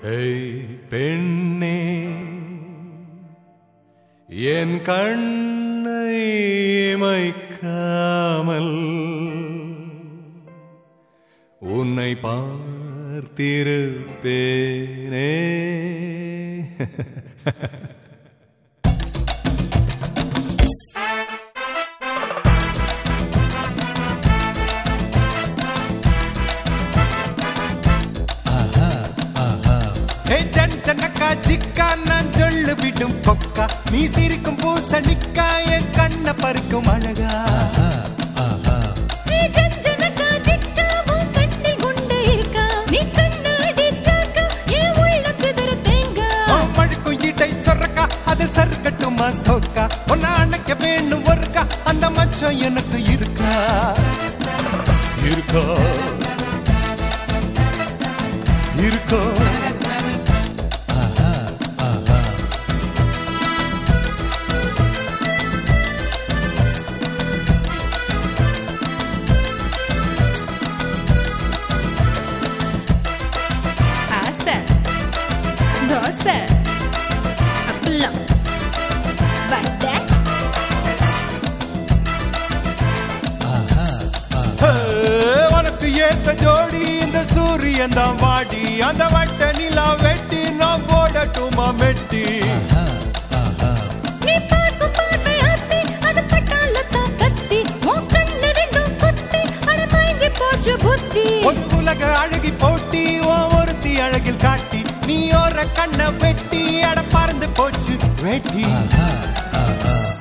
ஏய் பெண்ணே என் கண்ணை மைக்காமல் உன்னை பார்த்திருப்பேனே ஹே ஜன் ஜனக்கா ஜிக்கா நான் சொல்லு விடும் கொக்கா நீ சிரிக்கும் பூசணிக்கா என் கண்ண பறிக்கும் அழகா நீ ஜஞ்சனக்கா ஜிக்கா உன் கண்ணில் குண்டு இருக்கா நீ கண்ணு அடிச்சாக்கா என் உள்ளம் சிதற தேங்கா ஓ மழுக்கும் இடை சொரக்கா அதில் சறுக்கட்டுமா சொக்கா உன்னை அணைக்க வேணும் ஒருக்கா அந்த மச்சம் எனக்கு இருக்கா இருக்கா இருக்கா ஆசை தோசை அப்பளம் வடை ஹே, உனக்கு ஏற்ற ஜோடி இந்த சூரியன் தான் வாடி அந்த வட்ட நிலா வெட்டி நான் போடட்டுமா மெட்டி நீ பார்க்கும் பார்வை ஆத்தி அது பட்டாளத்தான் கத்தி உன் கண்ணு ரெண்டும் குத்தி அட மயங்கி போச்சு புத்தி ஒரு உலக அழகி போட்டி ஓ ஒருத்தி அழகில் காட்டி நீ ஒரு கண்ண வெட்டி அட பறந்து போச்சு வெட்டி